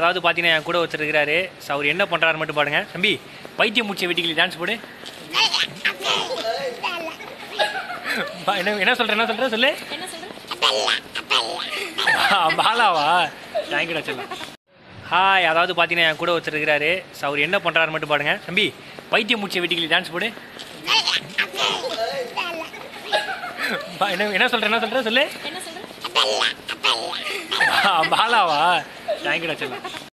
அதாவது பார்த்தீங்கன்னா என் கூட ஒருத்தர் இருக்கிறாரு ஸோ அவர் என்ன பண்ணுறாரு மட்டும் பாருங்க தம்பி பைத்தியம் மூச்சை வெட்டிக்கலி டான்ஸ் போடு பா- என்ன என்ன சொல்ற என்ன சொல்ற சொல்லு என்ன சொல்ற ஆ, பாலாவா தேங்க்யூடா செல்லம் ஹாய் அதாவது பார்த்தீங்கன்னா என் கூட ஒருத்தர் இருக்கிறாரு ஸோ அவர் என்ன பண்ணுறாரு மட்டும் பாருங்க தம்பி பைத்தியம் மூச்சை வெட்டிக்கலி டான்ஸ் போடு பா- என்ன என்ன சொல்ற என்ன சொல்ற சொல்லு என்ன சொல்ற ஆ, பாலாவா தேங்க்யூடா செல்லம்